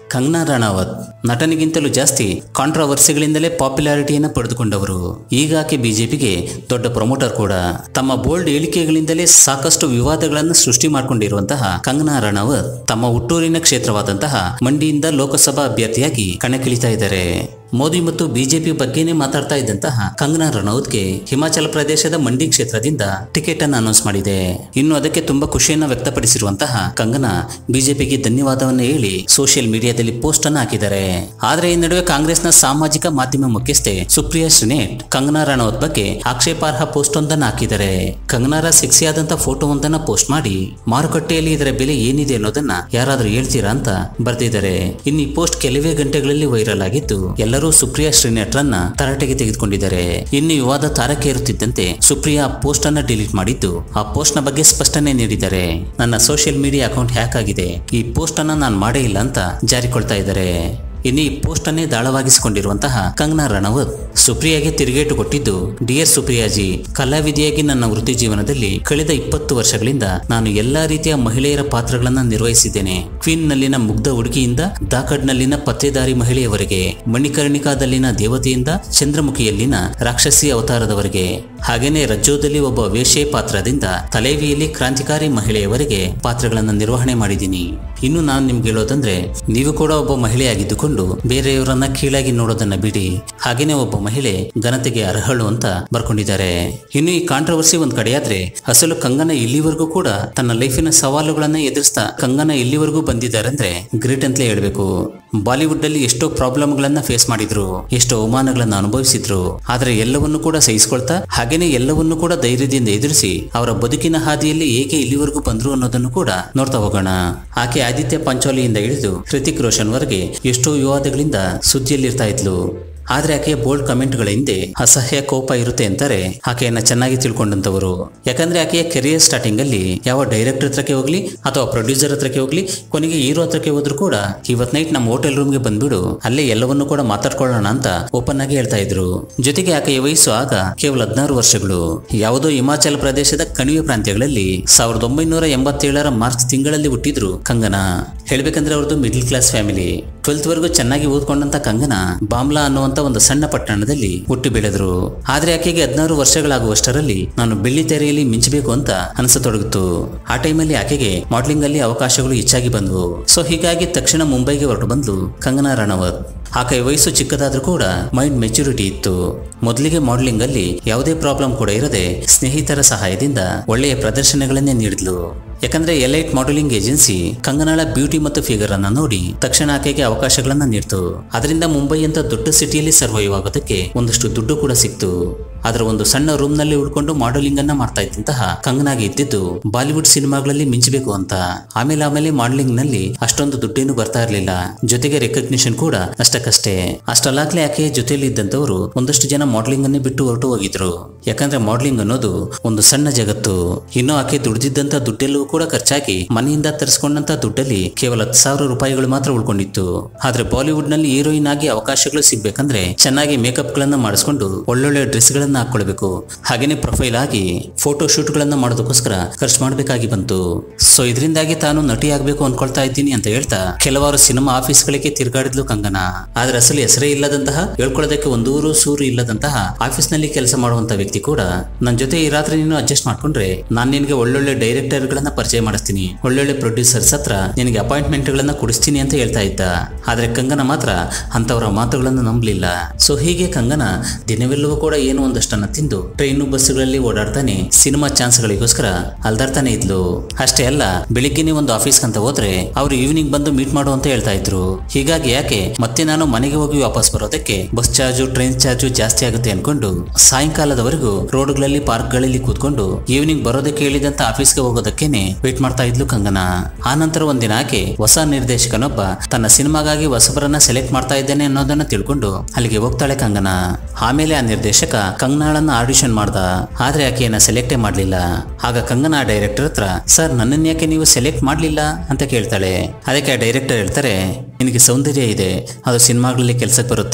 ಕಂಗನಾ ರಾಣಾವತ್ ನಟನಿಗಿಂತಲೂ ಜಾಸ್ತಿ ಕಾಂಟ್ರವರ್ಸಿಗಳಿಂದಲೇ ಪಾಪ್ಯುಲಾರಿಟಿಯನ್ನು ಪಡೆದುಕೊಂಡವರು ಈಗ ಆಕೆ ಬಿಜೆಪಿಗೆ ದೊಡ್ಡ ಪ್ರಮೋಟರ್ ಕೂಡ ತಮ್ಮ ಬೋಲ್ಡ್ ಹೇಳಿಕೆಗಳಿಂದಲೇ ಸಾಕಷ್ಟು ವಿವಾದಗಳನ್ನು ಸೃಷ್ಟಿ ಮಾಡಿಕೊಂಡಿರುವಂತಹ ಕಂಗನಾ ರಾಣಾವತ್ ತಮ್ಮ ಹುಟ್ಟೂರಿನ ಕ್ಷೇತ್ರವಾದಂತಹ ಮಂಡಿಯಿಂದ ಲೋಕಸಭಾ ಅಭ್ಯರ್ಥಿಯಾಗಿ ಕಣಕ್ಕಿಳಿತಾ ಇದ್ದಾರೆ ಮೋದಿ ಮತ್ತು ಬಿಜೆಪಿ ಬಗ್ಗೆನೇ ಮಾತಾಡ್ತಾ ಇದ್ದಂತಹ ಕಂಗನಾ ರನೌತ್ಗೆ ಹಿಮಾಚಲ ಪ್ರದೇಶದ ಮಂಡಿ ಕ್ಷೇತ್ರದಿಂದ ಟಿಕೆಟ್ ಅನ್ನು ಅನೌನ್ಸ್ ಮಾಡಿದೆ ಇನ್ನು ಅದಕ್ಕೆ ತುಂಬಾ ಖುಷಿಯನ್ನ ವ್ಯಕ್ತಪಡಿಸಿರುವಂತಹ ಕಂಗನಾ ಬಿಜೆಪಿಗೆ ಧನ್ಯವಾದವನ್ನು ಹೇಳಿ ಸೋಷಿಯಲ್ ಮೀಡಿಯಾದಲ್ಲಿ ಪೋಸ್ಟ್ ಅನ್ನು ಹಾಕಿದ್ದಾರೆ ಆದ್ರೆ ಈ ನಡುವೆ ಕಾಂಗ್ರೆಸ್ನ ಸಾಮಾಜಿಕ ಮಾಧ್ಯಮ ಮುಖ್ಯಸ್ಥೆ ಸುಪ್ರಿಯಾ ಶ್ರೀನೇಟ್ ಕಂಗನಾ ರನೌತ್ ಬಗ್ಗೆ ಆಕ್ಷೇಪಾರ್ಹ ಪೋಸ್ಟ್ ಒಂದನ್ನು ಹಾಕಿದ್ದಾರೆ ಕಂಗನಾರ ಸೆಕ್ಸಿ ಆದಂತ ಫೋಟೋ ಒಂದನ್ನ ಪೋಸ್ಟ್ ಮಾಡಿ ಮಾರುಕಟ್ಟೆಯಲ್ಲಿ ಇದರ ಬೆಲೆ ಏನಿದೆ ಅನ್ನೋದನ್ನ ಯಾರಾದ್ರೂ ಹೇಳ್ತೀರಾ ಅಂತ ಬರ್ದಿದ್ದಾರೆ ಇನ್ನು ಈ ಪೋಸ್ಟ್ ಕೆಲವೇ ಗಂಟೆಗಳಲ್ಲಿ ವೈರಲ್ ಆಗಿದ್ದು ಎಲ್ಲರೂ ಸುಪ್ರಿಯಾ ಶ್ರೀನಟ್ರನ್ನ ತರಾಟೆಗೆ ತೆಗೆದುಕೊಂಡಿದ್ದಾರೆ ಇನ್ನು ವಿವಾದ ತಾರಕ್ಕೆ ಏರುತ್ತಿದ್ದಂತೆ ಸುಪ್ರಿಯಾ ಆ ಪೋಸ್ಟ್ ಅನ್ನ ಡಿಲೀಟ್ ಮಾಡಿದ್ದು ಆ ಪೋಸ್ಟ್ ನ ಬಗ್ಗೆ ಸ್ಪಷ್ಟನೆ ನೀಡಿದ್ದಾರೆ ನನ್ನ ಸೋಷಿಯಲ್ ಮೀಡಿಯಾ ಅಕೌಂಟ್ ಹ್ಯಾಕ್ ಆಗಿದೆ ಈ ಪೋಸ್ಟ್ ಅನ್ನ ನಾನು ಮಾಡೇ ಇಲ್ಲ ಅಂತ ಜಾರಿಕೊಳ್ತಾ ಇದ್ದಾರೆ ಇನ್ನು ಈ ಪೋಸ್ಟ್ ಅನ್ನೇ ದಾಳವಾಗಿಸಿಕೊಂಡಿರುವಂತಹ ಕಂಗನಾ ರಣವತ್ ಸುಪ್ರಿಯಾಗೆ ತಿರುಗೇಟು ಕೊಟ್ಟಿದ್ದು ಡಿಯರ್ ಸುಪ್ರಿಯಾಜಿ ಕಲಾವಿದೆಯಾಗಿ ನನ್ನ ವೃತ್ತಿ ಜೀವನದಲ್ಲಿ ಕಳೆದ ಇಪ್ಪತ್ತು ವರ್ಷಗಳಿಂದ ನಾನು ಎಲ್ಲಾ ರೀತಿಯ ಮಹಿಳೆಯರ ಪಾತ್ರಗಳನ್ನ ನಿರ್ವಹಿಸಿದ್ದೇನೆ ಕ್ವೀನ್ ನಲ್ಲಿನ ಮುಗ್ಧ ಹುಡುಗಿಯಿಂದ ದಾಕಡ್ ನಲ್ಲಿನ ಪತ್ತೇದಾರಿ ಮಹಿಳೆಯವರೆಗೆ ಮಣಿಕರ್ಣಿಕಾದಲ್ಲಿನ ದೇವತೆಯಿಂದ ಚಂದ್ರಮುಖಿಯಲ್ಲಿನ ರಾಕ್ಷಸಿ ಅವತಾರದವರೆಗೆ ಹಾಗೇನೆ ರಜ್ಜೋದಲ್ಲಿ ಒಬ್ಬ ವೇಶ್ಯೆ ಪಾತ್ರದಿಂದ ತಲೇವಿಯಲ್ಲಿ ಕ್ರಾಂತಿಕಾರಿ ಮಹಿಳೆಯವರೆಗೆ ಪಾತ್ರಗಳನ್ನ ನಿರ್ವಹಣೆ ಮಾಡಿದ್ದೀನಿ ಇನ್ನು ನಾನು ನಿಮ್ಗೆ ಹೇಳೋದಂದ್ರೆ ನೀವು ಕೂಡ ಒಬ್ಬ ಮಹಿಳೆಯಾಗಿದ್ದುಕೊಂಡು ಬೇರೆಯವರನ್ನ ಕೀಳಾಗಿ ನೋಡೋದನ್ನ ಬಿಡಿ ಹಾಗೇನೆ ಒಬ್ಬ ಮಹಿಳೆ ಘನತೆಗೆ ಅರ್ಹಳು ಅಂತ ಬರ್ಕೊಂಡಿದ್ದಾರೆ ಇನ್ನು ಈ ಕಾಂಟ್ರವರ್ಸಿ ಒಂದ್ ಕಡೆಯಾದ್ರೆ ಅಸಲು ಕಂಗನ ಇಲ್ಲಿವರೆಗೂ ಕೂಡ ತನ್ನ ಲೈಫಿನ ಸವಾಲುಗಳನ್ನ ಎದುರಿಸ್ತಾ ಕಂಗನ ಇಲ್ಲಿವರೆಗೂ ಬಂದಿದ್ದಾರೆ ಅಂದ್ರೆ ಗ್ರೇಟ್ ಅಂತಲೇ ಹೇಳ್ಬೇಕು ಬಾಲಿವುಡ್ ಅಲ್ಲಿ ಎಷ್ಟೋ ಪ್ರಾಬ್ಲಮ್ಗಳನ್ನ ಫೇಸ್ ಮಾಡಿದ್ರು ಎಷ್ಟೋ ಅವಮಾನಗಳನ್ನ ಅನುಭವಿಸಿದ್ರು ಆದ್ರೆ ಎಲ್ಲವನ್ನೂ ಕೂಡ ಸಹಿಸ್ಕೊಳ್ತಾ ಹಾಗೇನೆ ಎಲ್ಲವನ್ನೂ ಕೂಡ ಧೈರ್ಯದಿಂದ ಎದುರಿಸಿ ಅವರ ಬದುಕಿನ ಹಾದಿಯಲ್ಲಿ ಏಕೆ ಇಲ್ಲಿವರೆಗೂ ಬಂದ್ರು ಅನ್ನೋದನ್ನು ಕೂಡ ನೋಡ್ತಾ ಹೋಗೋಣ ಆಕೆ ಆದಿತ್ಯ ಪಂಚೋಲಿಯಿಂದ ಇಳಿದು ಹೃತಿಕ್ ರೋಷನ್ ವರೆಗೆ ಎಷ್ಟೋ ವಿವಾದಗಳಿಂದ ಸುದ್ದಿಯಲ್ಲಿರ್ತಾ ಇದ್ಲು ಆದ್ರೆ ಆಕೆಯ ಬೋಲ್ಡ್ ಕಮೆಂಟ್ಗಳ ಹಿಂದೆ ಅಸಹ್ಯ ಕೋಪ ಇರುತ್ತೆ ಅಂತಾರೆ ಆಕೆಯನ್ನ ಚೆನ್ನಾಗಿ ತಿಳ್ಕೊಂಡಂತವರು ಯಾಕಂದ್ರೆ ಆಕೆಯ ಕೆರಿಯರ್ ಸ್ಟಾರ್ಟಿಂಗ್ ಅಲ್ಲಿ ಯಾವ ಡೈರೆಕ್ಟರ್ ಹತ್ರಕ್ಕೆ ಹೋಗ್ಲಿ ಅಥವಾ ಪ್ರೊಡ್ಯೂಸರ್ ಹತ್ರಕ್ಕೆ ಹೋಗ್ಲಿ ಕೊನೆಗೆ ಹೀರೋ ಹತ್ರಕ್ಕೆ ಹೋದ್ರು ಕೂಡ ಇವತ್ ನೈಟ್ ನಮ್ಮ ಹೋಟೆಲ್ ರೂಮ್ಗೆ ಬಂದ್ಬಿಡು ಅಲ್ಲೇ ಎಲ್ಲವನ್ನೂ ಕೂಡ ಮಾತಾಡ್ಕೊಳ್ಳೋಣ ಅಂತ ಓಪನ್ ಆಗಿ ಹೇಳ್ತಾ ಇದ್ರು ಜೊತೆಗೆ ಆಕೆಯ ವಯಸ್ಸು ಆಗ ಕೇವಲ ಹದಿನಾರು ವರ್ಷಗಳು ಯಾವುದೋ ಹಿಮಾಚಲ ಪ್ರದೇಶದ ಕಣಿವೆ ಪ್ರಾಂತ್ಯಗಳಲ್ಲಿ ಸಾವಿರದ ಒಂಬೈನೂರ ಎಂಬತ್ತೇಳರ ಮಾರ್ಚ್ ತಿಂಗಳಲ್ಲಿ ಹುಟ್ಟಿದ್ರು ಕಂಗನಾ ಹೇಳ್ಬೇಕಂದ್ರೆ ಅವ್ರದ್ದು ಮಿಡ್ಲ್ ಕ್ಲಾಸ್ ಫ್ಯಾಮಿಲಿ ಟ್ವೆಲ್ತ್ ವರೆಗೂ ಚೆನ್ನಾಗಿ ಓದ್ಕೊಂಡಂತ ಕಂಗನಾ ಬಾಮ್ಲಾ ಅನ್ನುವಂತ ಒಂದು ಸಣ್ಣ ಪಟ್ಟಣದಲ್ಲಿ ಹುಟ್ಟಿ ಬೆಳೆದ್ರು ಆದ್ರೆ ಆಕೆಗೆ ಹದಿನಾರು ವರ್ಷಗಳಾಗುವಷ್ಟರಲ್ಲಿ ನಾನು ಬೆಳ್ಳಿ ತೆರೆಯಲ್ಲಿ ಮಿಂಚಬೇಕು ಅಂತ ಅನಿಸತೊಡಗಿತು ಆ ಟೈಮಲ್ಲಿ ಆಕೆಗೆ ಮಾಡ್ಲಿಂಗ್ ಅಲ್ಲಿ ಅವಕಾಶಗಳು ಹೆಚ್ಚಾಗಿ ಬಂದವು ಸೊ ಹೀಗಾಗಿ ತಕ್ಷಣ ಮುಂಬೈಗೆ ಹೊರಟು ಬಂದ್ಲು ಕಂಗನಾ ರಣವತ್ ಆಕೆಯ ವಯಸ್ಸು ಚಿಕ್ಕದಾದ್ರೂ ಕೂಡ ಮೈಂಡ್ ಮೆಚುರಿಟಿ ಇತ್ತು ಮೊದಲಿಗೆ ಮಾಡ್ಲಿಂಗ್ ಅಲ್ಲಿ ಯಾವುದೇ ಪ್ರಾಬ್ಲಮ್ ಕೂಡ ಇರದೆ ಸ್ನೇಹಿತರ ಸಹಾಯದಿಂದ ಒಳ್ಳೆಯ ಪ್ರದರ್ಶನಗಳನ್ನೇ ನೀಡಿದ್ಲು ಯಾಕಂದ್ರೆ ಎಲೈಟ್ ಮಾಡೆಲಿಂಗ್ ಏಜೆನ್ಸಿ ಕಂಗನಾಳ ಬ್ಯೂಟಿ ಮತ್ತು ಫಿಗರ್ ಅನ್ನ ನೋಡಿ ತಕ್ಷಣ ಆಕೆಗೆ ಅವಕಾಶಗಳನ್ನ ನೀಡ್ತು ಅದರಿಂದ ಮುಂಬೈ ಅಂತ ದೊಡ್ಡ ಸಿಟಿಯಲ್ಲಿ ಸರ್ವೈವ್ ಆಗೋದಕ್ಕೆ ಒಂದಷ್ಟು ದುಡ್ಡು ಕೂಡ ಸಿಕ್ತು ಅದರ ಒಂದು ಸಣ್ಣ ರೂಮ್ ನಲ್ಲಿ ಉಳ್ಕೊಂಡು ಮಾಡೆಲಿಂಗ್ ಅನ್ನ ಮಾಡ್ತಾ ಇದ್ದಂತಹ ಕಂಗನಾಗಿ ಇದ್ದಿದ್ದು ಬಾಲಿವುಡ್ ಸಿನಿಮಾಗಳಲ್ಲಿ ಮಿಂಚಬೇಕು ಅಂತ ಆಮೇಲೆ ಆಮೇಲೆ ಮಾಡೆಲಿಂಗ್ ನಲ್ಲಿ ಅಷ್ಟೊಂದು ದುಡ್ಡೇನು ಬರ್ತಾ ಇರಲಿಲ್ಲ ಜೊತೆಗೆ ರೆಕಗ್ನಿಷನ್ ಕೂಡ ಅಷ್ಟಕ್ಕಷ್ಟೇ ಅಷ್ಟಲ್ಲಾಗ್ಲೇ ಆಕೆಯ ಜೊತೆಯಲ್ಲಿ ಇದ್ದಂತವರು ಒಂದಷ್ಟು ಜನ ಮಾಡೆಲಿಂಗ್ ಅನ್ನೇ ಬಿಟ್ಟು ಹೊರಟು ಹೋಗಿದ್ರು ಯಾಕಂದ್ರೆ ಮಾಡೆಲಿಂಗ್ ಅನ್ನೋದು ಒಂದು ಸಣ್ಣ ಜಗತ್ತು ಇನ್ನು ಆಕೆ ದುಡ್ದಿದ್ದಂತ ದುಡ್ಡೆಲ್ಲವೂ ಕೂಡ ಖರ್ಚಾಗಿ ಮನೆಯಿಂದ ತರಿಸ್ಕೊಂಡಂತ ದುಡ್ಡಲ್ಲಿ ಕೇವಲ ಹತ್ತು ಸಾವಿರ ರೂಪಾಯಿಗಳು ಮಾತ್ರ ಉಳ್ಕೊಂಡಿತ್ತು ಆದ್ರೆ ಬಾಲಿವುಡ್ ನಲ್ಲಿ ಹೀರೋಯಿನ್ ಆಗಿ ಅವಕಾಶಗಳು ಸಿಗ್ಬೇಕಂದ್ರೆ ಚೆನ್ನಾಗಿ ಮೇಕಪ್ ಗಳನ್ನ ಮಾಡಿಸ್ಕೊಂಡು ಒಳ್ಳೊಳ್ಳೆ ಡ್ರೆಸ್ ಗಳನ್ನ ಹಾಕೊಳ್ಬೇಕು ಹಾಗೇನೆ ಪ್ರೊಫೈಲ್ ಆಗಿ ಫೋಟೋ ಶೂಟ್ ಗಳನ್ನ ಮಾಡೋದಕ್ಕೋಸ್ಕರ ಖರ್ಚು ಮಾಡಬೇಕಾಗಿ ಬಂತು ಸೊ ಇದರಿಂದಾಗಿ ತಾನು ನಟಿ ಆಗ್ಬೇಕು ಅನ್ಕೊಳ್ತಾ ಇದ್ದೀನಿ ಅಂತ ಹೇಳ್ತಾ ಕೆಲವಾರು ಸಿನಿಮಾ ಆಫೀಸ್ಗಳಿಗೆ ತಿರುಗಾಡಿದ್ಲು ಕಂಗನಾ ಆದ್ರೆ ಅಸಲಿ ಹೆಸರೇ ಇಲ್ಲದಂತಹ ಹೇಳ್ಕೊಳ್ಳೋದಕ್ಕೆ ಒಂದೂರು ಸೂರು ಇಲ್ಲದಂತಹ ಆಫೀಸ್ ನಲ್ಲಿ ಕೆಲಸ ಮಾಡುವಂತ ವ್ಯಕ್ತಿ ಕೂಡ ನನ್ನ ಜೊತೆ ಈ ರಾತ್ರಿ ನೀನು ಅಡ್ಜಸ್ಟ್ ಮಾಡ್ಕೊಂಡ್ರೆ ನಾನು ನಿನಗೆ ಒಳ್ಳೊಳ್ಳೆ ಡೈರೆಕ್ಟರ್ ಗಳನ್ನ ಪರಿಚಯ ಮಾಡಿಸ್ತೀನಿ ಒಳ್ಳೊಳ್ಳೆ ಪ್ರೊಡ್ಯೂಸರ್ಸ್ ಹತ್ರ ನಿನಗೆ ಅಪಾಯಿಂಟ್ಮೆಂಟ್ ಗಳನ್ನ ಕೊಡಿಸ್ತೀನಿ ಅಂತ ಹೇಳ್ತಾ ಇದ್ದ ಆದ್ರೆ ಕಂಗನ ಮಾತ್ರ ಅಂತವರ ಮಾತುಗಳನ್ನು ನಂಬಲಿಲ್ಲ ಸೊ ಹೀಗೆ ಕಂಗನ ದಿನವೆಲ್ಲವೂ ಕೂಡ ಏನೋ ಒಂದಷ್ಟನ್ನ ತಿಂದು ಟ್ರೈನು ಬಸ್ಸುಗಳಲ್ಲಿ ಓಡಾಡ್ತಾನೆ ಸಿನಿಮಾ ಚಾನ್ಸ್ ಗಳಿಗೋಸ್ಕರ ಅಲ್ದಾಡ್ತಾನೆ ಇದ್ಲು ಅಷ್ಟೇ ಅಲ್ಲ ಬೆಳಿಗ್ಗೆನೆ ಒಂದು ಆಫೀಸ್ ಅಂತ ಹೋದ್ರೆ ಅವ್ರು ಈವ್ನಿಂಗ್ ಬಂದು ಮೀಟ್ ಮಾಡು ಅಂತ ಹೇಳ್ತಾ ಇದ್ರು ಹೀಗಾಗಿ ಯಾಕೆ ಮತ್ತೆ ನಾನು ಮನೆಗೆ ಹೋಗಿ ವಾಪಸ್ ಬರೋದಕ್ಕೆ ಬಸ್ ಚಾರ್ಜು ಟ್ರೈನ್ ಚಾರ್ಜು ಜಾಸ್ತಿ ಆಗುತ್ತೆ ಅನ್ಕೊಂಡು ಸಾಯಂಕಾಲದವರೆಗೂ ರೋಡ್ಗಳಲ್ಲಿ ಪಾರ್ಕ್ಗಳಲ್ಲಿ ಕೂತ್ಕೊಂಡು ಈವ್ನಿಂಗ್ ಬರೋದಕ್ಕೆ ಹೇಳಿದಂತ ಆಫೀಸ್ಗೆ ಹೋಗೋದಕ್ಕೇನೆ ವೇಟ್ ಮಾಡ್ತಾ ಇದ್ಲು ಕಂಗನಾ ಆ ನಂತರ ಒಂದಿನ ಆಕೆ ಹೊಸ ನಿರ್ದೇಶಕನೊಬ್ಬ ತನ್ನ ಸಿನಿಮಾಗಾಗಿ ಹೊಸಬರನ್ನ ಸೆಲೆಕ್ಟ್ ಮಾಡ್ತಾ ಇದ್ದೇನೆ ಅನ್ನೋದನ್ನ ತಿಳ್ಕೊಂಡು ಅಲ್ಲಿಗೆ ಹೋಗ್ತಾಳೆ ಕಂಗನಾ ಆಮೇಲೆ ಆ ನಿರ್ದೇಶಕ ಕಂಗನಾಳನ್ನ ಆಡಿಷನ್ ಮಾಡ್ದ ಆದ್ರೆ ಆಕೆಯನ್ನ ಸೆಲೆಕ್ಟೇ ಮಾಡ್ಲಿಲ್ಲ ಆಗ ಕಂಗನಾ ಡೈರೆಕ್ಟರ್ ಹತ್ರ ಸರ್ ನನ್ನನ್ನು ಯಾಕೆ ನೀವು ಸೆಲೆಕ್ಟ್ ಮಾಡ್ಲಿಲ್ಲ ಅಂತ ಕೇಳ್ತಾಳೆ ಅದಕ್ಕೆ ಆ ಡೈರೆಕ್ಟರ್ ಹೇಳ್ತಾರೆ ನಿನಗೆ ಸೌಂದರ್ಯ ಇದೆ ಅದು ಸಿನಿಮಾಗಳಲ್ಲಿ ಕೆಲ್ಸಕ್ಕೆ ಬರುತ್ತೆ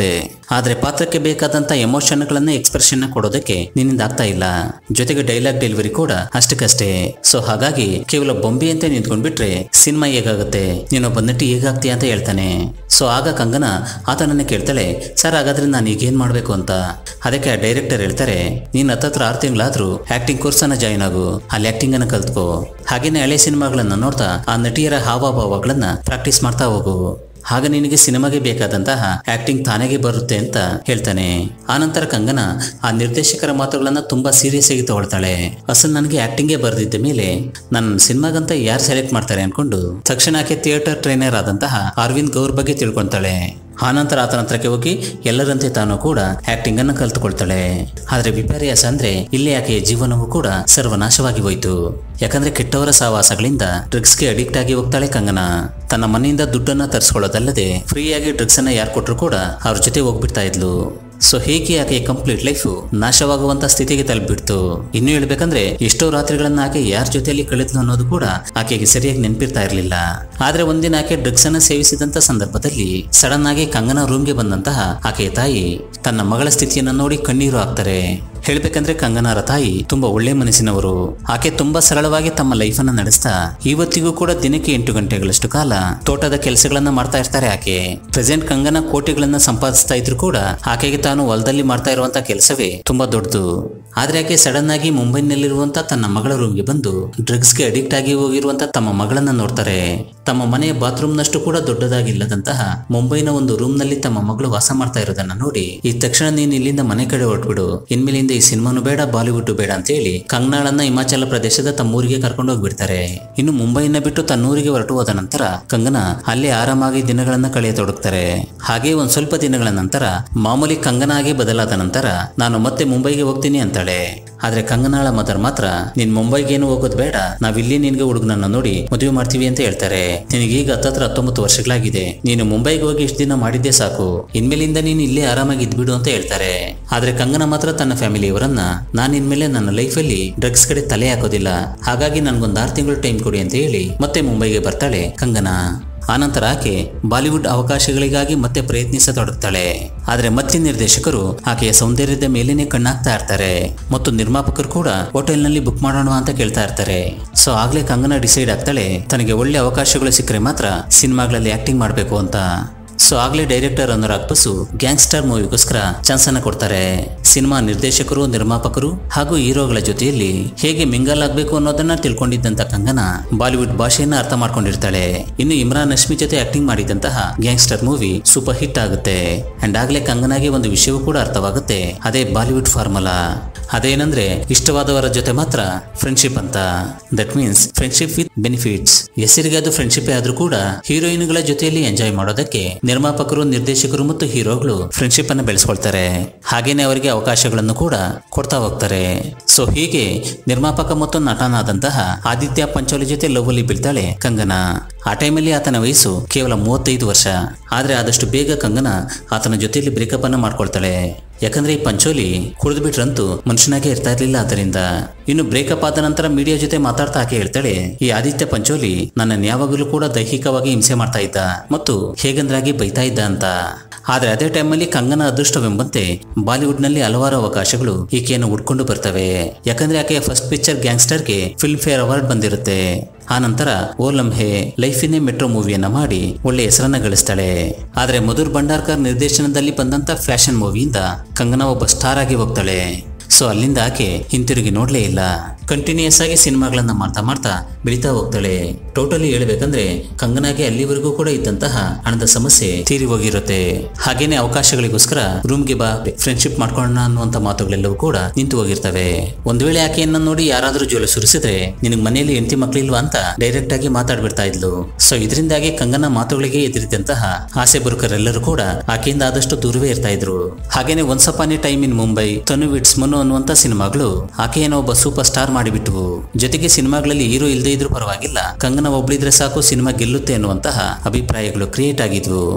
ಆದ್ರೆ ಪಾತ್ರಕ್ಕೆ ಬೇಕಾದಂತ ಎಮೋಷನ್ಗಳನ್ನ ಎಕ್ಸ್ಪ್ರೆಷನ್ ಕೊಡೋದಕ್ಕೆ ನಿನ್ನಿಂದ ಆಗ್ತಾ ಇಲ್ಲ ಜೊತೆಗೆ ಡೈಲಾಗ್ ಡೆಲಿವರಿ ಕೂಡ ಅಷ್ಟಕ್ಕಷ್ಟೇ ಸೊ ಹಾಗಾಗಿ ಕೇವಲ ಬೊಂಬೆ ಅಂತ ನಿಂತ್ಕೊಂಡ್ಬಿಟ್ರೆ ಸಿನಿಮಾ ಹೇಗಾಗುತ್ತೆ ನೀನೊಬ್ಬ ನಟಿ ಹೇಗಾಗ್ತೀಯ ಅಂತ ಹೇಳ್ತಾನೆ ಸೊ ಆಗ ಕಂಗನ ಆತನನ್ನೇ ಕೇಳ್ತಾಳೆ ಸರ್ ಹಾಗಾದ್ರೆ ನಾನು ಈಗ ಏನ್ ಮಾಡ್ಬೇಕು ಅಂತ ಅದಕ್ಕೆ ಆ ಡೈರೆಕ್ಟರ್ ಹೇಳ್ತಾರೆ ನೀನ್ ಹತ್ತತ್ರ ಆರು ತಿಂಗಳಾದ್ರೂ ಆಕ್ಟಿಂಗ್ ಕೋರ್ಸ್ ಅನ್ನ ಜಾಯಿನ್ ಆಗು ಅಲ್ಲಿ ಆಕ್ಟಿಂಗ್ ಅನ್ನ ಕಲ್ತ್ಕೋ ಹಾಗೇನೆ ಹಳೆ ಸಿನಿಮಾಗಳನ್ನ ನೋಡ್ತಾ ಆ ನಟಿಯರ ಹಾವಭಾವಗಳನ್ನ ಪ್ರಾಕ್ಟೀಸ್ ಮಾಡ್ತಾ ಹೋಗು ಆಗ ನಿನಗೆ ಸಿನಿಮಾಗೆ ಬೇಕಾದಂತಹ ಆಕ್ಟಿಂಗ್ ತಾನಾಗೆ ಬರುತ್ತೆ ಅಂತ ಹೇಳ್ತಾನೆ ಆನಂತರ ಕಂಗನ ಆ ನಿರ್ದೇಶಕರ ಮಾತುಗಳನ್ನ ತುಂಬಾ ಸೀರಿಯಸ್ ಆಗಿ ತಗೊಳ್ತಾಳೆ ಅಸಲ್ ನನಗೆ ಆಕ್ಟಿಂಗೇ ಬರ್ದಿದ್ದ ಮೇಲೆ ನನ್ನ ಸಿನಿಮಾಗಂತ ಯಾರು ಸೆಲೆಕ್ಟ್ ಮಾಡ್ತಾರೆ ಅನ್ಕೊಂಡು ತಕ್ಷಣ ಆಕೆ ಥಿಯೇಟರ್ ಟ್ರೈನರ್ ಆದಂತಹ ಅರವಿಂದ್ ಗೌರ್ ಬಗ್ಗೆ ತಿಳ್ಕೊಂತಾಳೆ ಆನಂತರ ಆತನ ಹತ್ರಕ್ಕೆ ಹೋಗಿ ಎಲ್ಲರಂತೆ ತಾನು ಕೂಡ ಆಕ್ಟಿಂಗ್ ಅನ್ನು ಕಲ್ತುಕೊಳ್ತಾಳೆ ಆದ್ರೆ ವಿಪರ್ಯಾಸ ಅಂದ್ರೆ ಇಲ್ಲಿ ಆಕೆಯ ಜೀವನವೂ ಕೂಡ ಸರ್ವನಾಶವಾಗಿ ಹೋಯ್ತು ಯಾಕಂದ್ರೆ ಕೆಟ್ಟವರ ಸಹವಾಸಗಳಿಂದ ಡ್ರಗ್ಸ್ಗೆ ಅಡಿಕ್ಟ್ ಆಗಿ ಹೋಗ್ತಾಳೆ ಕಂಗನ ತನ್ನ ಮನೆಯಿಂದ ದುಡ್ಡನ್ನ ತರಿಸ್ಕೊಳ್ಳೋದಲ್ಲದೆ ಫ್ರೀಯಾಗಿ ಡ್ರಗ್ಸ್ ಅನ್ನ ಯಾರು ಕೊಟ್ಟರು ಕೂಡ ಅವ್ರ ಜೊತೆ ಹೋಗ್ಬಿಡ್ತಾ ಇದ್ಲು ಸೊ ಹೇಗೆ ಆಕೆಯ ಕಂಪ್ಲೀಟ್ ಲೈಫ್ ನಾಶವಾಗುವಂತ ಸ್ಥಿತಿಗೆ ತಲುಪಿಬಿಡ್ತು ಇನ್ನು ಹೇಳ್ಬೇಕಂದ್ರೆ ಎಷ್ಟೋ ರಾತ್ರಿಗಳನ್ನ ಆಕೆ ಯಾರ ಜೊತೆಯಲ್ಲಿ ಕಳೆದ್ಲು ಅನ್ನೋದು ಕೂಡ ಆಕೆಗೆ ಸರಿಯಾಗಿ ನೆನಪಿರ್ತಾ ಇರಲಿಲ್ಲ ಆದ್ರೆ ಒಂದಿನ ಆಕೆ ಡ್ರಗ್ಸ್ ಅನ್ನ ಸೇವಿಸಿದಂತ ಸಂದರ್ಭದಲ್ಲಿ ಸಡನ್ ಆಗಿ ಕಂಗನ ರೂಮ್ಗೆ ಬಂದಂತಹ ಆಕೆಯ ತಾಯಿ ತನ್ನ ಮಗಳ ಸ್ಥಿತಿಯನ್ನ ನೋಡಿ ಕಣ್ಣೀರು ಹಾಕ್ತಾರೆ ಹೇಳ್ಬೇಕಂದ್ರೆ ಕಂಗನಾರ ತಾಯಿ ತುಂಬಾ ಒಳ್ಳೆ ಮನಸ್ಸಿನವರು ಆಕೆ ತುಂಬಾ ಸರಳವಾಗಿ ತಮ್ಮ ಲೈಫ್ ಅನ್ನ ನಡೆಸ್ತಾ ಇವತ್ತಿಗೂ ಕೂಡ ದಿನಕ್ಕೆ ಎಂಟು ಗಂಟೆಗಳಷ್ಟು ಕಾಲ ತೋಟದ ಕೆಲಸಗಳನ್ನ ಮಾಡ್ತಾ ಇರ್ತಾರೆ ಆಕೆ ಪ್ರೆಸೆಂಟ್ ಕಂಗನ ಕೋಟಿಗಳನ್ನ ಸಂಪಾದಿಸ್ತಾ ಇದ್ರು ಕೂಡ ಆಕೆಗೆ ತಾನು ಹೊಲದಲ್ಲಿ ಮಾಡ್ತಾ ಇರುವಂತ ಕೆಲಸವೇ ತುಂಬಾ ದೊಡ್ಡದು ಆದ್ರೆ ಆಕೆ ಸಡನ್ ಆಗಿ ಮುಂಬೈನಲ್ಲಿರುವಂತ ತನ್ನ ಮಗಳ ರೂಮ್ಗೆ ಬಂದು ಡ್ರಗ್ಸ್ಗೆ ಅಡಿಕ್ಟ್ ಆಗಿ ಹೋಗಿರುವಂತ ತಮ್ಮ ಮಗಳನ್ನ ನೋಡ್ತಾರೆ ತಮ್ಮ ಮನೆಯ ಬಾತ್ರೂಮ್ ನಷ್ಟು ಕೂಡ ದೊಡ್ಡದಾಗಿಲ್ಲದಂತಹ ಮುಂಬೈನ ಒಂದು ರೂಮ್ ನಲ್ಲಿ ತಮ್ಮ ಮಗಳು ವಾಸ ಮಾಡ್ತಾ ಇರೋದನ್ನ ನೋಡಿ ಈ ತಕ್ಷಣ ನೀನು ಇಲ್ಲಿಂದ ಮನೆ ಕಡೆ ಹೊರಟ್ಬಿಡು ಇನ್ಮೇಲಿಂದ ಈ ಸಿನಿಮಾನು ಬೇಡ ಬಾಲಿವುಡ್ ಬೇಡ ಅಂತ ಹೇಳಿ ಕಂಗ್ನಾಳನ್ನ ಹಿಮಾಚಲ ಪ್ರದೇಶದ ತಮ್ಮ ಊರಿಗೆ ಕರ್ಕೊಂಡು ಹೋಗ್ಬಿಡ್ತಾರೆ ಇನ್ನು ಮುಂಬೈನ ಬಿಟ್ಟು ತನ್ನೂರಿಗೆ ಹೊರಟು ಹೋದ ನಂತರ ಕಂಗನ ಅಲ್ಲೇ ಆರಾಮಾಗಿ ದಿನಗಳನ್ನ ಕಳೆಯತೊಡಗ್ತಾರೆ ಹಾಗೆ ಒಂದ್ ಸ್ವಲ್ಪ ದಿನಗಳ ನಂತರ ಮಾಮೂಲಿ ಕಂಗನಾಗಿ ಬದಲಾದ ನಂತರ ನಾನು ಮತ್ತೆ ಮುಂಬೈಗೆ ಹೋಗ್ತೀನಿ ಅಂತಾಳೆ ಆದ್ರೆ ಕಂಗನಾಳ ಮದರ್ ಮಾತ್ರ ನೀನ್ ಮುಂಬೈಗೇನು ಹೋಗೋದು ಬೇಡ ನಾವಿಲ್ಲಿ ನಿನ್ಗೆ ಹುಡುಗನನ್ನ ನೋಡಿ ಮದುವೆ ಮಾಡ್ತೀವಿ ಅಂತ ಹೇಳ್ತಾರೆ ನಿನಗೀಗ ಹತ್ತತ್ರ ಹತ್ತೊಂಬತ್ತು ವರ್ಷಗಳಾಗಿದೆ ನೀನು ಮುಂಬೈಗೆ ಹೋಗಿ ಇಷ್ಟು ದಿನ ಮಾಡಿದ್ದೆ ಸಾಕು ಇನ್ಮೇಲಿಂದ ನೀನು ಇಲ್ಲೇ ಆರಾಮಾಗಿ ಇದ್ಬಿಡು ಅಂತ ಹೇಳ್ತಾರೆ ಆದ್ರೆ ಕಂಗನ ಮಾತ್ರ ತನ್ನ ಫ್ಯಾಮಿಲಿಯವರನ್ನ ನಾನು ಇನ್ಮೇಲೆ ನನ್ನ ಲೈಫಲ್ಲಿ ಡ್ರಗ್ಸ್ ಕಡೆ ತಲೆ ಹಾಕೋದಿಲ್ಲ ಹಾಗಾಗಿ ನನ್ಗೊಂದು ಆರು ತಿಂಗಳು ಟೈಮ್ ಕೊಡಿ ಅಂತ ಹೇಳಿ ಮತ್ತೆ ಮುಂಬೈಗೆ ಬರ್ತಾಳೆ ಕಂಗನಾ ಆನಂತರ ಆಕೆ ಬಾಲಿವುಡ್ ಅವಕಾಶಗಳಿಗಾಗಿ ಮತ್ತೆ ಪ್ರಯತ್ನಿಸತೊಡಗ್ತಾಳೆ ಆದ್ರೆ ಮತ್ತೆ ನಿರ್ದೇಶಕರು ಆಕೆಯ ಸೌಂದರ್ಯದ ಮೇಲೇನೆ ಕಣ್ಣಾಕ್ತಾ ಇರ್ತಾರೆ ಮತ್ತು ನಿರ್ಮಾಪಕರು ಕೂಡ ಹೋಟೆಲ್ನಲ್ಲಿ ಬುಕ್ ಮಾಡೋಣ ಅಂತ ಕೇಳ್ತಾ ಇರ್ತಾರೆ ಸೊ ಆಗ್ಲೇ ಕಂಗನ ಡಿಸೈಡ್ ಆಗ್ತಾಳೆ ತನಗೆ ಒಳ್ಳೆ ಅವಕಾಶಗಳು ಸಿಕ್ಕರೆ ಮಾತ್ರ ಸಿನಿಮಾಗಳಲ್ಲಿ ಆಕ್ಟಿಂಗ್ ಮಾಡಬೇಕು ಅಂತ ಸೊ ಆಗ್ಲೇ ಡೈರೆಕ್ಟರ್ ಅನುರಾಗ್ ಬಸು ಗ್ಯಾಂಗ್ಸ್ಟರ್ ಮೂವಿಗೋಸ್ಕರ ಚಾನ್ಸ್ ಅನ್ನ ಕೊಡ್ತಾರೆ ಸಿನಿಮಾ ನಿರ್ದೇಶಕರು ನಿರ್ಮಾಪಕರು ಹಾಗೂ ಹೀರೋಗಳ ಜೊತೆಯಲ್ಲಿ ಹೇಗೆ ಮಿಂಗಲ್ ಆಗ್ಬೇಕು ಅನ್ನೋದನ್ನ ತಿಳ್ಕೊಂಡಿದ್ದಂತ ಕಂಗನ ಬಾಲಿವುಡ್ ಭಾಷೆಯನ್ನ ಅರ್ಥ ಮಾಡ್ಕೊಂಡಿರ್ತಾಳೆ ಇನ್ನು ಇಮ್ರಾನ್ ಹಶ್ಮಿ ಜೊತೆ ಆಕ್ಟಿಂಗ್ ಮಾಡಿದಂತಹ ಗ್ಯಾಂಗ್ಸ್ಟರ್ ಮೂವಿ ಸೂಪರ್ ಹಿಟ್ ಆಗುತ್ತೆ ಅಂಡ್ ಆಗ್ಲೇ ಕಂಗನಾಗೆ ಒಂದು ವಿಷಯವೂ ಕೂಡ ಅರ್ಥವಾಗುತ್ತೆ ಅದೇ ಬಾಲಿವುಡ್ ಫಾರ್ಮುಲಾ ಅದೇನಂದ್ರೆ ಇಷ್ಟವಾದವರ ಜೊತೆ ಮಾತ್ರ ಫ್ರೆಂಡ್ಶಿಪ್ ಅಂತ that means friendship with benefits ಹೆಸರಿಗೆ ಅದು ಫ್ರೆಂಡ್ಶಿಪ್ ಆದ್ರೂ ಕೂಡ ಹೀರೋಯಿನ್ಗಳ ಜೊತೆಯಲ್ಲಿ ಎಂಜಾಯ್ ಮಾಡೋದಕ್ಕೆ ನಿರ್ಮಾಪಕರು ನಿರ್ದೇಶಕರು ಮತ್ತು ಹೀರೋಗಳು ಫ್ರೆಂಡ್ಶಿಪ್ ಅನ್ನು ಬೆಳೆಸ್ಕೊಳ್ತಾರೆ ಹಾಗೇನೆ ಅವರಿಗೆ ಅವಕಾಶಗಳನ್ನು ಕೂಡ ಕೊಡ್ತಾ ಹೋಗ್ತಾರೆ ಸೊ ಹೀಗೆ ನಿರ್ಮಾಪಕ ಮತ್ತು ನಟನಾದಂತಹ ಆದಿತ್ಯ ಪಂಚೋಲಿ ಜೊತೆ ಲವ್ ಅಲ್ಲಿ ಬೀಳ್ತಾಳೆ ಕಂಗನ ಆ ಟೈಮಲ್ಲಿ ಆತನ ವಯಸ್ಸು ಕೇವಲ ಮೂವತ್ತೈದು ವರ್ಷ ಆದ್ರೆ ಆದಷ್ಟು ಬೇಗ ಕಂಗನ ಆತನ ಜೊತೆಯಲ್ಲಿ ಬ್ರೇಕಪ್ ಅನ್ನ ಮಾಡ್ಕೊಳ್ತಾಳೆ ಯಾಕಂದ್ರೆ ಈ ಪಂಚೋಲಿ ಕುಡಿದು ಬಿಟ್ರಂತೂ ಮನುಷ್ಯನಾಗೆ ಇರ್ತಾ ಇರ್ಲಿಲ್ಲ ಅದರಿಂದ ಇನ್ನು ಬ್ರೇಕಪ್ ಆದ ನಂತರ ಮೀಡಿಯಾ ಜೊತೆ ಮಾತಾಡ್ತಾ ಆಕೆ ಹೇಳ್ತಾಳೆ ಈ ಆದಿತ್ಯ ಪಂಚೋಲಿ ನನ್ನನ್ನು ಯಾವಾಗಲೂ ಕೂಡ ದೈಹಿಕವಾಗಿ ಹಿಂಸೆ ಮಾಡ್ತಾ ಇದ್ದ ಮತ್ತು ಹೇಗಂದ್ರಾಗಿ ಬೈತಾ ಇದ್ದ ಅಂತ ಆದ್ರೆ ಅದೇ ಟೈಮಲ್ಲಿ ಕಂಗನ ಅದೃಷ್ಟವೆಂಬಂತೆ ಬಾಲಿವುಡ್ನಲ್ಲಿ ಹಲವಾರು ಅವಕಾಶಗಳು ಈಕೆಯನ್ನು ಹುಡ್ಕೊಂಡು ಬರ್ತವೆ ಯಾಕಂದ್ರೆ ಆಕೆಯ ಫಸ್ಟ್ ಪಿಕ್ಚರ್ ಗ್ಯಾಂಗ್ಸ್ಟರ್ಗೆ ಫಿಲ್ಮ್ ಫೇರ್ ಅವಾರ್ಡ್ ಬಂದಿರುತ್ತೆ ಆ ನಂತರ ಓ ಲಮ್ಹೆ ಲೈಫಿನೇ ಮೆಟ್ರೋ ಮೂವಿಯನ್ನ ಮಾಡಿ ಒಳ್ಳೆ ಹೆಸರನ್ನ ಗಳಿಸ್ತಾಳೆ ಆದ್ರೆ ಮಧುರ್ ಭಂಡಾರ್ಕರ್ ನಿರ್ದೇಶನದಲ್ಲಿ ಬಂದಂತ ಫ್ಯಾಷನ್ ಮೂವಿಯಿಂದ ಕಂಗನಾ ಒಬ್ಬ ಸ್ಟಾರ್ ಆಗಿ ಹೋಗ್ತಾಳೆ ಸೊ ಅಲ್ಲಿಂದ ಆಕೆ ಹಿಂತಿರುಗಿ ನೋಡ್ಲೇ ಇಲ್ಲ ಕಂಟಿನ್ಯೂಸ್ ಆಗಿ ಸಿನಿಮಾಗಳನ್ನ ಮಾಡ್ತಾ ಮಾಡ್ತಾ ಬೆಳೀತಾ ಹೋಗ್ತಾಳೆ ಟೋಟಲಿ ಹೇಳ್ಬೇಕಂದ್ರೆ ಕಂಗನಾಗೆ ಅಲ್ಲಿವರೆಗೂ ಕೂಡ ಇದ್ದಂತಹ ಹಣದ ಸಮಸ್ಯೆ ತೀರಿ ಹೋಗಿರುತ್ತೆ ಹಾಗೇನೆ ಅವಕಾಶಗಳಿಗೋಸ್ಕರ ರೂಮ್ಗೆ ಬಾ ಫ್ರೆಂಡ್ಶಿಪ್ ಮಾಡ್ಕೊಳ್ಳೋಣ ಅನ್ನುವಂತ ಮಾತುಗಳೆಲ್ಲವೂ ಕೂಡ ನಿಂತು ಹೋಗಿರ್ತವೆ ಒಂದ್ ವೇಳೆ ಆಕೆಯನ್ನ ನೋಡಿ ಯಾರಾದ್ರೂ ಜೋಲ ಸುರಿಸಿದ್ರೆ ನಿನಗ್ ಮನೆಯಲ್ಲಿ ಹೆಂಡತಿ ಮಕ್ಳಿಲ್ವಾ ಅಂತ ಡೈರೆಕ್ಟ್ ಆಗಿ ಮಾತಾಡ್ಬಿಡ್ತಾ ಇದ್ಲು ಸೊ ಇದರಿಂದಾಗಿ ಕಂಗನ ಮಾತುಗಳಿಗೆ ಎದುರಿದಂತಹ ಆಸೆ ಬರುಕರೆಲ್ಲರೂ ಕೂಡ ಆಕೆಯಿಂದ ಆದಷ್ಟು ದೂರವೇ ಇರ್ತಾ ಇದ್ರು ಹಾಗೇನೆ once upon a time in Mumbai Tanu weds Manu ಅನ್ನುವಂತ ಸಿನಿಮಾಗಳು ಆಕೆಯನ್ನು ಒಬ್ಬ ಸೂಪರ್ ಸ್ಟಾರ್ ಮಾಡಿಬಿಟ್ವು ಜೊತೆಗೆ ಸಿನಿಮಾಗಳಲ್ಲಿ ಹೀರೋ ಇಲ್ಲದೆ ಇದ್ರೂ ಪರವಾಗಿಲ್ಲ ಕಂಗನ ಒಬ್ಳಿದ್ರೆ ಸಾಕು ಸಿನಿಮಾ ಗೆಲ್ಲುತ್ತೆ ಅನ್ನುವಂತಹ ಅಭಿಪ್ರಾಯಗಳು ಕ್ರಿಯೇಟ್ ಆಗಿದ್ವು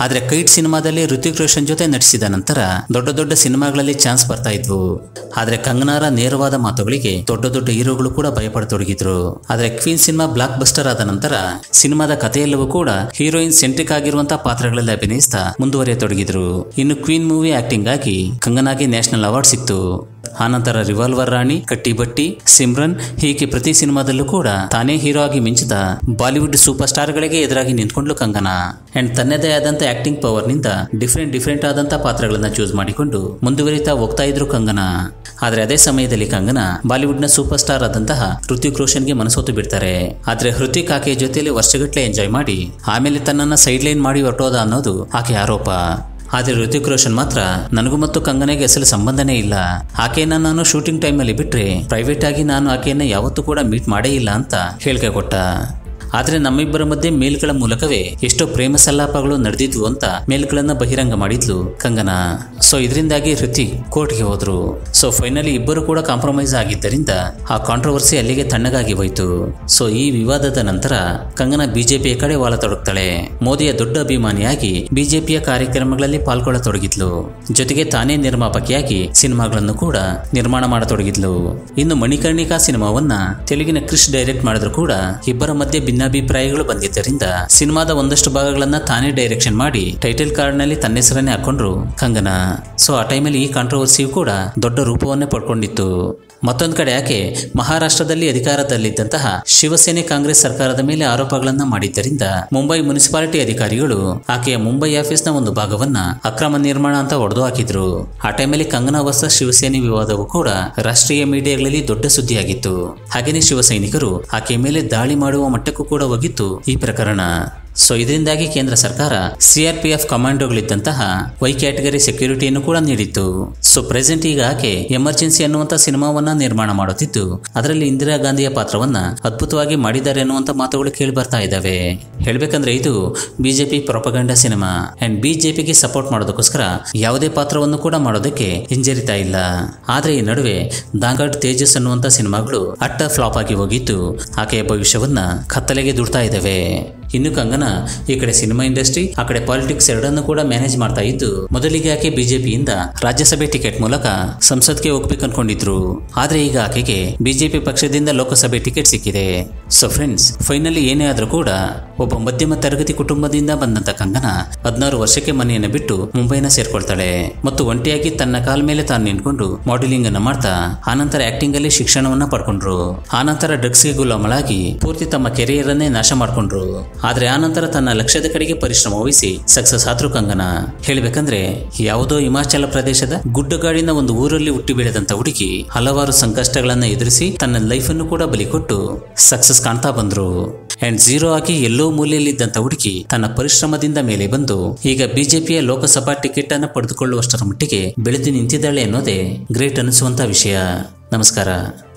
ಆದ್ರೆ ಕೈಟ್ ಸಿನಿಮಾದಲ್ಲಿ ಋತಿಕ್ ರೋಷನ್ ಜೊತೆ ನಟಿಸಿದ ನಂತರ ದೊಡ್ಡ ದೊಡ್ಡ ಸಿನಿಮಾಗಳಲ್ಲಿ ಚಾನ್ಸ್ ಬರ್ತಾ ಇದ್ವು ಆದ್ರೆ ಕಂಗನಾರ ನೇರವಾದ ಮಾತುಗಳಿಗೆ ದೊಡ್ಡ ದೊಡ್ಡ ಹೀರೋಗಳು ಕೂಡ ಭಯಪಡತೊಡಗಿದ್ರು ಆದ್ರೆ ಕ್ವೀನ್ ಸಿನಿಮಾ ಬ್ಲಾಕ್ ಬಸ್ಟರ್ ಆದ ನಂತರ ಸಿನಿಮಾದ ಕಥೆಯೆಲ್ಲವೂ ಕೂಡ ಹೀರೋಯಿನ್ ಸೆಂಟ್ರಿಕ್ ಆಗಿರುವಂತಹ ಪಾತ್ರಗಳಲ್ಲಿ ಅಭಿನಯಿಸ್ತಾ ಮುಂದುವರಿಯತೊಡಗಿದ್ರು ಇನ್ನು ಕ್ವೀನ್ ಮೂವಿ ಆಕ್ಟಿಂಗ್ ಆಗಿ ಕಂಗನಾಗೆ ನ್ಯಾಷನಲ್ ಅವಾರ್ಡ್ ಸಿಕ್ತು ಆನಂತರ ರಿವಾಲ್ವರ್ ರಾಣಿ ಕಟ್ಟಿ ಬಟ್ಟಿ ಸಿಮ್ರನ್ ಹೀಗೆ ಪ್ರತಿ ಸಿನಿಮಾದಲ್ಲೂ ಕೂಡ ತಾನೇ ಹೀರೋ ಆಗಿ ಮಿಂಚಿದ ಬಾಲಿವುಡ್ ಸೂಪರ್ ಸ್ಟಾರ್ಗಳಿಗೆ ಎದುರಾಗಿ ನಿಂತ್ಕೊಂಡ್ಲು ಕಂಗನಾ ಅಂಡ್ ತನ್ನದೇ ಆದಂತ ಆಕ್ಟಿಂಗ್ ಪವರ್ ನಿಂದ ಡಿಫ್ರೆಂಟ್ ಡಿಫ್ರೆಂಟ್ ಆದಂತ ಪಾತ್ರಗಳನ್ನ ಚೂಸ್ ಮಾಡಿಕೊಂಡು ಮುಂದುವರಿತಾ ಹೋಗ್ತಾ ಇದ್ರು ಕಂಗನಾ ಆದ್ರೆ ಅದೇ ಸಮಯದಲ್ಲಿ ಕಂಗನಾ ಬಾಲಿವುಡ್ ನ ಸೂಪರ್ ಸ್ಟಾರ್ ಆದಂತಹ ಹೃತಿಕ್ ರೋಷನ್ಗೆ ಮನಸೋತು ಬಿಡ್ತಾರೆ ಆದ್ರೆ ಹೃತಿಕ್ ಆಕೆಯ ಜೊತೆಯಲ್ಲಿ ವರ್ಷಗಟ್ಟಲೆ ಎಂಜಾಯ್ ಮಾಡಿ ಆಮೇಲೆ ತನ್ನನ್ನ ಸೈಡ್ ಲೈನ್ ಮಾಡಿ ಹೊರಟೋದ ಅನ್ನೋದು ಆಕೆ ಆರೋಪ ಆದರೆ ಋತಿಕ್ ರೋಷನ್ ಮಾತ್ರ ನನಗೂ ಮತ್ತು ಕಂಗನೆಗೆ ಅಸಲು ಸಂಬಂಧನೇ ಇಲ್ಲ ಆಕೆಯನ್ನ ನಾನು ಶೂಟಿಂಗ್ ಟೈಮಲ್ಲಿ ಬಿಟ್ರೆ ಪ್ರೈವೇಟ್ ಆಗಿ ನಾನು ಆಕೆಯನ್ನ ಯಾವತ್ತೂ ಕೂಡ ಮೀಟ್ ಮಾಡೇ ಇಲ್ಲ ಅಂತ ಹೇಳಿಕೆ ಕೊಟ್ಟ ಆದ್ರೆ ನಮ್ಮಿಬ್ಬರ ಮಧ್ಯೆ ಮೇಲ್ಗಳ ಮೂಲಕವೇ ಎಷ್ಟೋ ಪ್ರೇಮ ಸಲ್ಲಾಪಗಳು ನಡೆದಿದ್ವು ಅಂತ ಮೇಲ್ಗಳನ್ನ ಬಹಿರಂಗ ಮಾಡಿದ್ಲು ಕಂಗನಾ ಸೊ ಇದರಿಂದಾಗಿ ಹೃತಿಕ್ ಕೋರ್ಟ್ಗೆ ಹೋದ್ರು ಸೊ ಫೈನಲಿ ಇಬ್ಬರು ಕೂಡ ಕಾಂಪ್ರಮೈಸ್ ಆಗಿದ್ದರಿಂದ ಆ ಕಾಂಟ್ರವರ್ಸಿ ಅಲ್ಲಿಗೆ ತಣ್ಣಗಾಗಿ ಹೋಯ್ತು ಸೊ ಈ ವಿವಾದದ ನಂತರ ಕಂಗನಾ ಬಿಜೆಪಿಯ ಕಡೆ ವಾಲತೊಡಗ್ತಾಳೆ ಮೋದಿಯ ದೊಡ್ಡ ಅಭಿಮಾನಿಯಾಗಿ ಬಿಜೆಪಿಯ ಕಾರ್ಯಕ್ರಮಗಳಲ್ಲಿ ಪಾಲ್ಗೊಳ್ಳತೊಡಗಿದ್ಲು ಜೊತೆಗೆ ತಾನೇ ನಿರ್ಮಾಪಕಿಯಾಗಿ ಸಿನಿಮಾಗಳನ್ನು ಕೂಡ ನಿರ್ಮಾಣ ಮಾಡತೊಡಗಿದ್ಲು ಇನ್ನು ಮಣಿಕರ್ಣಿಕಾ ಸಿನಿಮಾವನ್ನ ತೆಲುಗಿನ ಕ್ರಿಶ್ ಡೈರೆಕ್ಟ್ ಮಾಡಿದ್ರು ಕೂಡ ಇಬ್ಬರ ಮಧ್ಯೆ ಭಿನ್ನಾಭಿಪ್ರಾಯಗಳು ಬಂದಿದ್ದರಿಂದ ಸಿನಿಮಾದ ಒಂದಷ್ಟು ಭಾಗಗಳನ್ನ ತಾನೇ ಡೈರೆಕ್ಷನ್ ಮಾಡಿ ಟೈಟಲ್ ಕಾರ್ಡ್ ನಲ್ಲಿ ತನ್ನ ಹೆಸರನ್ನೇ ಹಾಕೊಂಡ್ರು ಕಂಗನಾ ಸೊ ಆ ಟೈಮಲ್ಲಿ ಈ ಕಾಂಟ್ರವರ್ಸಿಯು ಕೂಡ ದೊಡ್ಡ ರೂಪವನ್ನೇ ಪಡ್ಕೊಂಡಿತ್ತು ಮತ್ತೊಂದು ಕಡೆ ಆಕೆ ಮಹಾರಾಷ್ಟ್ರದಲ್ಲಿ ಅಧಿಕಾರದಲ್ಲಿದ್ದಂತಹ ಶಿವಸೇನೆ ಕಾಂಗ್ರೆಸ್ ಸರ್ಕಾರದ ಮೇಲೆ ಆರೋಪಗಳನ್ನ ಮಾಡಿದ್ದರಿಂದ ಮುಂಬೈ ಮುನ್ಸಿಪಾಲಿಟಿ ಅಧಿಕಾರಿಗಳು ಆಕೆಯ ಮುಂಬೈ ಆಫೀಸ್ನ ಒಂದು ಭಾಗವನ್ನ ಅಕ್ರಮ ನಿರ್ಮಾಣ ಅಂತ ಒಡೆದು ಹಾಕಿದ್ರು ಆ ಟೈಮಲ್ಲಿ ಕಂಗನಾ ವರ್ಸಸ್ ಶಿವಸೇನೆ ವಿವಾದವು ಕೂಡ ರಾಷ್ಟ್ರೀಯ ಮೀಡಿಯಾಗಳಲ್ಲಿ ದೊಡ್ಡ ಸುದ್ದಿಯಾಗಿತ್ತು ಹಾಗೇನೇ ಶಿವಸೈನಿಕರು ಆಕೆಯ ಮೇಲೆ ದಾಳಿ ಮಾಡುವ ಮಟ್ಟಕ್ಕೂ ಕೂಡ ಹೋಗಿತ್ತು ಈ ಪ್ರಕರಣ ಸೊ ಇದರಿಂದಾಗಿ ಕೇಂದ್ರ ಸರ್ಕಾರ ಸಿಆರ್ಪಿಎಫ್ ಕಮಾಂಡೋಗಳಿದ್ದಂತಹ ವೈ ಕ್ಯಾಟಗರಿ ಸೆಕ್ಯೂರಿಟಿಯನ್ನು ಕೂಡ ನೀಡಿತ್ತು ಸೊ ಪ್ರೆಸೆಂಟ್ ಈಗ ಆಕೆ ಎಮರ್ಜೆನ್ಸಿ ಅನ್ನುವಂತ ಸಿನಿಮಾವನ್ನ ನಿರ್ಮಾಣ ಮಾಡುತ್ತಿದ್ದು ಅದರಲ್ಲಿ ಇಂದಿರಾ ಗಾಂಧಿಯ ಪಾತ್ರವನ್ನ ಅದ್ಭುತವಾಗಿ ಮಾಡಿದ್ದಾರೆ ಅನ್ನುವಂತ ಮಾತುಗಳು ಕೇಳಿ ಬರ್ತಾ ಇದ್ದಾವೆ ಹೇಳ್ಬೇಕಂದ್ರೆ ಇದು ಬಿಜೆಪಿ ಪ್ರೊಪಗಂಡ ಸಿನಿಮಾ ಅಂಡ್ ಬಿಜೆಪಿಗೆ ಸಪೋರ್ಟ್ ಮಾಡೋದಕ್ಕೋಸ್ಕರ ಯಾವುದೇ ಪಾತ್ರವನ್ನು ಕೂಡ ಮಾಡೋದಕ್ಕೆ ಹಿಂಜರಿತಾ ಇಲ್ಲ ಆದ್ರೆ ಈ ನಡುವೆ ದಾಂಗಡ್ ತೇಜಸ್ ಅನ್ನುವಂತ ಸಿನಿಮಾಗಳು ಅಟ್ಟ ಫ್ಲಾಪ್ ಆಗಿ ಹೋಗಿದ್ದು ಆಕೆಯ ಭವಿಷ್ಯವನ್ನ ಕತ್ತಲೆಗೆ ದುಡ್ತಾ ಇದ್ದಾವೆ ಇನ್ನು ಕಂಗನ ಈ ಕಡೆ ಸಿನಿಮಾ ಇಂಡಸ್ಟ್ರಿ ಆ ಕಡೆ ಪಾಲಿಟಿಕ್ಸ್ ಎರಡನ್ನೂ ಕೂಡ ಮ್ಯಾನೇಜ್ ಮಾಡ್ತಾ ಇದ್ದು ಮೊದಲಿಗೆ ಆಕೆ ಬಿಜೆಪಿಯಿಂದ ರಾಜ್ಯಸಭೆ ಟಿಕೆಟ್ ಮೂಲಕ ಸಂಸತ್ಗೆ ಹೋಗ್ಬೇಕು ಅನ್ಕೊಂಡಿದ್ರು ಆದ್ರೆ ಈಗ ಆಕೆಗೆ ಬಿಜೆಪಿ ಪಕ್ಷದಿಂದ ಲೋಕಸಭೆ ಟಿಕೆಟ್ ಸಿಕ್ಕಿದೆ ಸೊ ಫ್ರೆಂಡ್ಸ್ ಫೈನಲಿ ಏನೇ ಆದ್ರೂ ಕೂಡ ಒಬ್ಬ ಮಧ್ಯಮ ತರಗತಿ ಕುಟುಂಬದಿಂದ ಬಂದಂತ ಕಂಗನ ಹದಿನಾರು ವರ್ಷಕ್ಕೆ ಮನೆಯನ್ನು ಬಿಟ್ಟು ಮುಂಬೈನ ಸೇರ್ಕೊಳ್ತಾಳೆ ಮತ್ತು ಒಂಟಿಯಾಗಿ ತನ್ನ ಕಾಲ ಮೇಲೆ ತಾನು ನಿಂತ್ಕೊಂಡು ಮಾಡೆಲಿಂಗ್ ಅನ್ನ ಮಾಡ್ತಾ ಆನಂತರ ಆಕ್ಟಿಂಗ್ ಅಲ್ಲಿ ಶಿಕ್ಷಣವನ್ನ ಪಡ್ಕೊಂಡ್ರು ಆನಂತರ ಡ್ರಗ್ಸ್ಗೆ ಗುಲಾಮಳಾಗಿ ಪೂರ್ತಿ ತಮ್ಮ ಕೆರಿಯರ್ ಅನ್ನೇ ನಾಶ ಮಾಡ್ಕೊಂಡ್ರು ಆದ್ರೆ ಆನಂತರ ತನ್ನ ಲಕ್ಷ್ಯದ ಕಡೆಗೆ ಪರಿಶ್ರಮ ವಹಿಸಿ ಸಕ್ಸಸ್ ಆದ್ರು ಕಂಗನ ಹೇಳ್ಬೇಕಂದ್ರೆ ಯಾವುದೋ ಹಿಮಾಚಲ ಪ್ರದೇಶದ ಗುಡ್ಡಗಾಡಿನ ಒಂದು ಊರಲ್ಲಿ ಹುಟ್ಟಿ ಬೆಳೆದಂತ ಹುಡುಗಿ ಹಲವಾರು ಸಂಕಷ್ಟಗಳನ್ನ ಎದುರಿಸಿ ತನ್ನ ಲೈಫ್ ಅನ್ನು ಕೂಡ ಬಲಿ ಕೊಟ್ಟು ಸಕ್ಸಸ್ ಕಾಣ್ತಾ ಬಂದ್ರು ಅಂಡ್ ಝೀರೋ ಆಗಿ ಎಲ್ಲೋ ಮೂಲೆಯಲ್ಲಿದ್ದಂತ ಹುಡುಗಿ ತನ್ನ ಪರಿಶ್ರಮದಿಂದ ಮೇಲೆ ಬಂದು ಈಗ ಬಿಜೆಪಿಯ ಲೋಕಸಭಾ ಟಿಕೆಟ್ ಅನ್ನು ಪಡೆದುಕೊಳ್ಳುವಷ್ಟರ ಮಟ್ಟಿಗೆ ಬೆಳೆದು ನಿಂತಿದ್ದಾಳೆ ಅನ್ನೋದೇ ಗ್ರೇಟ್ ಅನಿಸುವಂತ ವಿಷಯ ನಮಸ್ಕಾರ